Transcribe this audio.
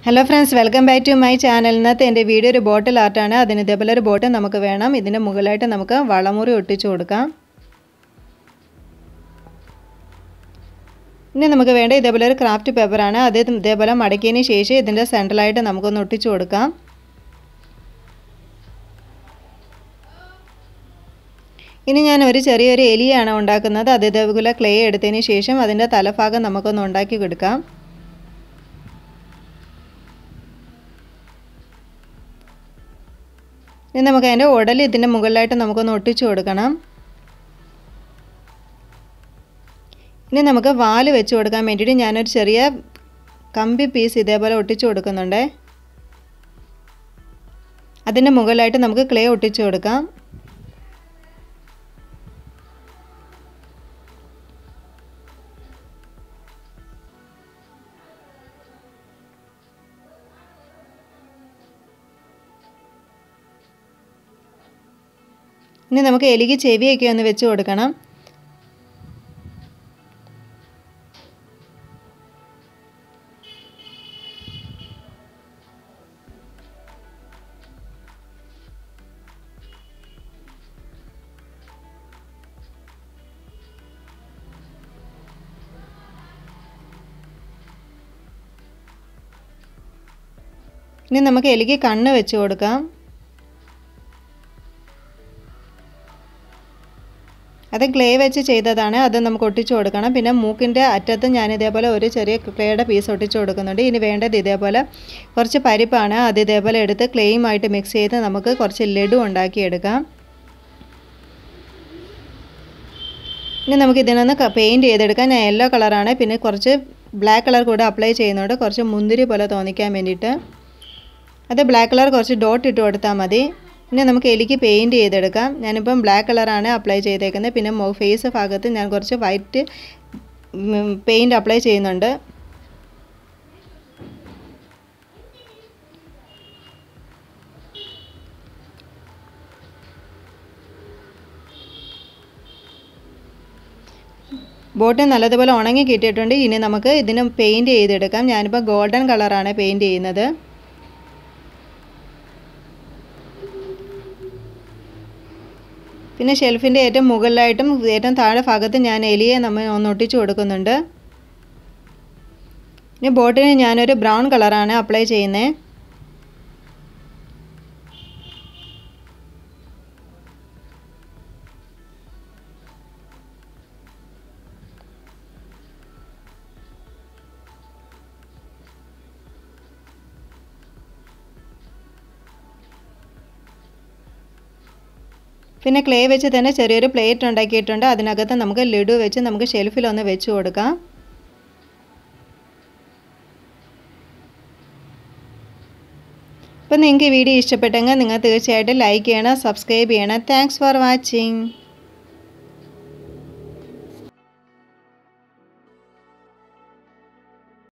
hello friends welcome back to my channel ഇന്നത്തെ എൻ്റെ video ഒരു ബോട്ടിൽ ആർട്ടാണ് അതിന് ഇതേപോലെ ഒരു ബോട്ടിൽ നമുക്ക് വേണം ഇതിൻ്റെ മുകളിലായിട്ട് നമുക്ക് വളമുറി ഒട്ടിച്ചു കൊടുക്കാം ഇനി നമുക്ക് വേണ്ട ഇതേപോലെ ഒരു ക്രാഫ്റ്റ് പേപ്പറാണ് അത് ഇതേപോലെ മടക്കിയതിന് ശേഷം ഇതിൻ്റെ സെൻട്രലായിട്ട് നമുക്കൊന്ന് ഒട്ടിച്ചു കൊടുക്കാം ഇനി ഞാൻ ഒരു ചെറിയൊരു എലിയാണ് ഉണ്ടാക്കുന്നത് അത് ഇതേപോലെ ക്ലേ എടുത്തതിന് ശേഷം അതിൻ്റെ തലഭാഗം നമുക്കൊന്ന് ഉണ്ടാക്കി കൊടുക്കാം ഇനി നമുക്ക് അതിൻ്റെ ഉടൽ ഇതിൻ്റെ മുകളിലായിട്ട് നമുക്കൊന്ന് ഒട്ടിച്ചു കൊടുക്കണം ഇനി നമുക്ക് വാല് വെച്ച് കൊടുക്കാൻ വേണ്ടിയിട്ട് ഞാനൊരു ചെറിയ കമ്പി പീസ് ഇതേപോലെ ഒട്ടിച്ചു കൊടുക്കുന്നുണ്ട് അതിൻ്റെ മുകളിലായിട്ട് നമുക്ക് ക്ലേ ഒട്ടിച്ചു കൊടുക്കാം ഇനി നമുക്ക് എലിക്ക് ചെവിയൊക്കെ ഒന്ന് വെച്ച് കൊടുക്കണം ഇനി നമുക്ക് എലിക്ക് കണ്ണ് വെച്ച് കൊടുക്കാം അത് ക്ലേ വെച്ച് ചെയ്തതാണ് അത് നമുക്ക് ഒട്ടിച്ചു കൊടുക്കണം പിന്നെ മൂക്കിൻ്റെ അറ്റത്ത് ഞാൻ ഇതേപോലെ ഒരു ചെറിയ ക്ലേയുടെ പീസ് ഒട്ടിച്ചു കൊടുക്കുന്നുണ്ട് ഇനി വേണ്ടത് ഇതേപോലെ കുറച്ച് പരിപ്പാണ് അത് ഇതേപോലെ എടുത്ത് ക്ലേയുമായിട്ട് മിക്സ് ചെയ്ത് നമുക്ക് കുറച്ച് ലഡു ഉണ്ടാക്കിയെടുക്കാം ഇനി നമുക്ക് ഇതിനൊന്ന് പെയിൻറ്റ് ചെയ്തെടുക്കാം ഞാൻ യെല്ലോ കളറാണ് പിന്നെ കുറച്ച് ബ്ലാക്ക് കളർ കൂടെ അപ്ലൈ ചെയ്യുന്നുണ്ട് കുറച്ച് മുന്തിരി പോലെ തോന്നിക്കാൻ വേണ്ടിയിട്ട് അത് ബ്ലാക്ക് കളർ കുറച്ച് ഡോട്ട് ഇട്ട് കൊടുത്താൽ മതി ഇനി നമുക്ക് എലിക്ക് പെയിൻറ്റ് ചെയ്തെടുക്കാം ഞാനിപ്പം ബ്ലാക്ക് കളറാണ് അപ്ലൈ ചെയ്തേക്കുന്നത് പിന്നെ ഫേസ് ഭാഗത്ത് ഞാൻ കുറച്ച് വൈറ്റ് പെയിൻറ്റ് അപ്ലൈ ചെയ്യുന്നുണ്ട് ബോട്ട് നല്ലതുപോലെ ഉണങ്ങി കിട്ടിയിട്ടുണ്ട് ഇനി നമുക്ക് ഇതിന് പെയിൻറ്റ് ചെയ്തെടുക്കാം ഞാനിപ്പോൾ ഗോൾഡൻ കളറാണ് പെയിൻറ്റ് ചെയ്യുന്നത് പിന്നെ ഷെൽഫിൻ്റെ ഏറ്റവും മുകളിലായിട്ടും ഏറ്റവും താഴെ ഭാഗത്ത് ഞാൻ എലിയെ നമ്മൾ ഒന്ന് ഒട്ടിച്ചു കൊടുക്കുന്നുണ്ട് ഇനി ബോട്ടിന് ഞാനൊരു ബ്രൗൺ കളറാണ് അപ്ലൈ ചെയ്യുന്നത് പിന്നെ ക്ലേ വെച്ച് തന്നെ ചെറിയൊരു പ്ലേറ്റ് ഉണ്ടാക്കിയിട്ടുണ്ട് അതിനകത്ത് നമുക്ക് ലഡു വെച്ച് നമുക്ക് ഷെൽഫിലൊന്ന് വെച്ച് കൊടുക്കാം അപ്പോൾ നിങ്ങൾക്ക് ഈ വീഡിയോ ഇഷ്ടപ്പെട്ടെങ്കിൽ നിങ്ങൾ തീർച്ചയായിട്ടും ലൈക്ക് ചെയ്യണം സബ്സ്ക്രൈബ് ചെയ്യണം താങ്ക്സ് ഫോർ വാച്ചിങ്